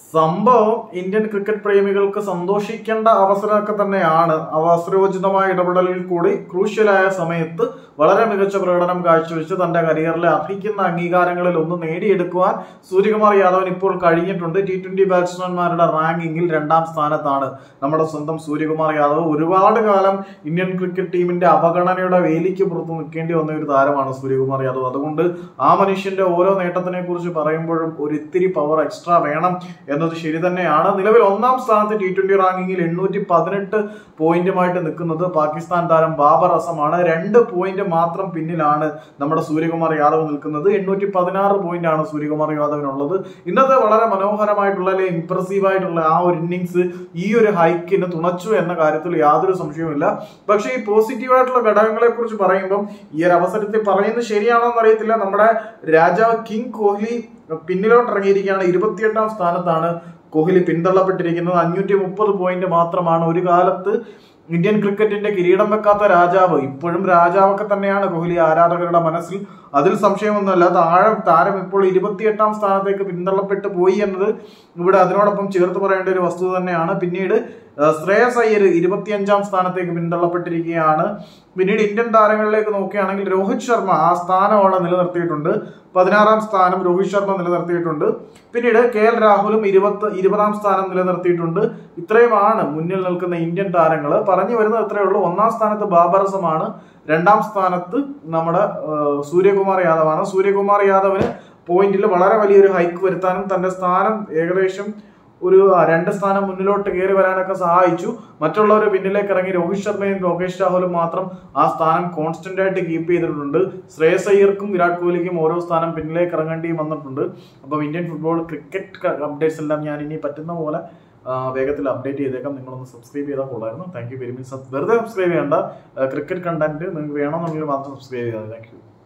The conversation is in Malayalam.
സംഭവം ഇന്ത്യൻ ക്രിക്കറ്റ് പ്രേമികൾക്ക് സന്തോഷിക്കേണ്ട അവസരമൊക്കെ തന്നെയാണ് അവസരോചിതമായ ഇടപെടലിൽ കൂടി ക്രൂഷ്യലായ സമയത്ത് വളരെ മികച്ച പ്രകടനം കാഴ്ചവെച്ച് തന്റെ കരിയറിലെ അർഹിക്കുന്ന അംഗീകാരങ്ങളിൽ ഒന്ന് നേടിയെടുക്കുവാൻ സൂര്യകുമാർ യാദവിന് ഇപ്പോൾ കഴിഞ്ഞിട്ടുണ്ട് ടി ട്വന്റി ബാറ്റ്സ്മാൻമാരുടെ റാങ്കിങ്ങിൽ രണ്ടാം സ്ഥാനത്താണ് നമ്മുടെ സ്വന്തം സൂര്യകുമാർ യാദവ് ഒരുപാട് കാലം ഇന്ത്യൻ ക്രിക്കറ്റ് ടീമിന്റെ അവഗണനയുടെ വേലിക്ക് പുറത്ത് നിൽക്കേണ്ടി വന്ന ഒരു താരമാണ് സൂര്യകുമാർ യാദവ് അതുകൊണ്ട് ആ മനുഷ്യന്റെ ഓരോ നേട്ടത്തിനെ കുറിച്ച് പറയുമ്പോഴും ഒരു ഇത്തിരി പവർ എക്സ്ട്രാ വേണം എന്നത് ശരി തന്നെയാണ് നിലവിൽ ഒന്നാം സ്ഥാനത്ത് ടി ട്വന്റി റാങ്കിങ്ങിൽ എണ്ണൂറ്റി പതിനെട്ട് പോയിന്റുമായിട്ട് നിൽക്കുന്നത് പാകിസ്ഥാൻ താരം ബാബർ അസമാണ് രണ്ട് പോയിന്റ് മാത്രം പിന്നിലാണ് നമ്മുടെ സൂര്യകുമാർ യാദവ് നിൽക്കുന്നത് എണ്ണൂറ്റി പതിനാറ് പോയിന്റ് ആണ് സൂര്യകുമാർ യാദവിനുള്ളത് ഇന്നത്തെ വളരെ മനോഹരമായിട്ടുള്ള അല്ലെങ്കിൽ ഇംപ്രസീവ് ആയിട്ടുള്ള ആ ഒരു ഇന്നിങ്സ് ഈ ഒരു ഹൈക്കിന് തുണച്ചു എന്ന കാര്യത്തിൽ യാതൊരു സംശയവുമില്ല പക്ഷേ ഈ പോസിറ്റീവ് ആയിട്ടുള്ള ഘടകങ്ങളെ കുറിച്ച് പറയുമ്പം ഈ ഒരു അവസരത്തിൽ പറയുന്നത് ശരിയാണോ എന്ന് അറിയത്തില്ല നമ്മുടെ രാജാവ് കിങ് കോഹ്ലി പിന്നിലോട്ട് ഇറങ്ങിയിരിക്കുകയാണ് ഇരുപത്തിയെട്ടാം സ്ഥാനത്താണ് കോഹ്ലി പിന്തള്ളപ്പെട്ടിരിക്കുന്നത് അഞ്ഞൂറ്റി മുപ്പത് പോയിന്റ് മാത്രമാണ് ഒരു കാലത്ത് ഇന്ത്യൻ ക്രിക്കറ്റിന്റെ കിരീടം വെക്കാത്ത രാജാവ് ഇപ്പോഴും രാജാവൊക്കെ തന്നെയാണ് കോഹ്ലി ആരാധകരുടെ മനസ്സിൽ അതിൽ സംശയമൊന്നുമല്ല താഴെ താരം ഇപ്പോൾ ഇരുപത്തിയെട്ടാം സ്ഥാനത്തേക്ക് പിന്തള്ളപ്പെട്ട് പോയി എന്നത് ഇവിടെ അതിനോടൊപ്പം ചേർത്ത് പറയേണ്ട ഒരു വസ്തുത തന്നെയാണ് പിന്നീട് ഏഹ്, ശ്രേയസ് അയ്യർ ഇരുപത്തിയഞ്ചാം സ്ഥാനത്തേക്ക് പിന്തള്ളപ്പെട്ടിരിക്കുകയാണ് പിന്നീട് ഇന്ത്യൻ താരങ്ങളിലേക്ക് നോക്കുകയാണെങ്കിൽ രോഹിത് ശർമ്മ ആ സ്ഥാനം അവിടെ നിലനിർത്തിയിട്ടുണ്ട് പതിനാറാം സ്ഥാനം രോഹിത് ശർമ്മ നിലനിർത്തിയിട്ടുണ്ട് പിന്നീട് കെ എൽ രാഹുലും ഇരുപത്തി ഇരുപതാം സ്ഥാനം നിലനിർത്തിയിട്ടുണ്ട് ഇത്രയുമാണ് മുന്നിൽ നിൽക്കുന്ന ഇന്ത്യൻ താരങ്ങൾ പറഞ്ഞു വരുന്നത് ഇത്രയേ ഉള്ളൂ ഒന്നാം സ്ഥാനത്ത് ബാബർ അസമാണ് രണ്ടാം സ്ഥാനത്ത് നമ്മുടെ ഏഹ്, സൂര്യകുമാർ യാദവാണ് സൂര്യകുമാർ യാദവിന് പോയിന്റിൽ വളരെ വലിയൊരു ഹൈക്ക് വരുത്താനും തന്റെ സ്ഥാനം ഏകദേശം ഒരു ആ, രണ്ട് സ്ഥാനം മുന്നിലോട്ട് കയറി വരാനൊക്കെ സഹായിച്ചു മറ്റുള്ളവർ പിന്നിലേക്ക് ഇറങ്ങി രോഹിത് ശർമ്മയും ലോകേഷ് രാഹുലും മാത്രം ആ സ്ഥാനം കോൺസ്റ്റന്റ് ആയിട്ട് കീപ്പ് ചെയ്തിട്ടുണ്ട് ശ്രേയസ് അയ്യർക്കും വിരാട് കോഹ്ലിക്കും ഓരോ സ്ഥാനം പിന്നിലേക്ക് ഇറങ്ങേണ്ടി വന്നിട്ടുണ്ട് അപ്പം ഇന്ത്യൻ ഫുട്ബോൾ ക്രിക്കറ്റ് അപ്ഡേറ്റ്സ് എല്ലാം ഞാൻ ഇനി പറ്റുന്ന പോലെ ആ, വേഗത്തിൽ അപ്ഡേറ്റ് ചെയ്തേക്കാം നിങ്ങളൊന്ന് സബ്സ്ക്രൈബ് ചെയ്താൽ കൊള്ളായിരുന്നു താങ്ക് യു വെരി മച്ച് വെറുതെ സബ്സ്ക്രൈബ് ചെയ്യേണ്ട ക്രിക്കറ്റ് കണ്ടന്റ് നിങ്ങൾക്ക് വേണമെന്നുണ്ടെങ്കിൽ മാത്രം സബ്സ്ക്രൈബ് ചെയ്താൽ താങ്ക് യു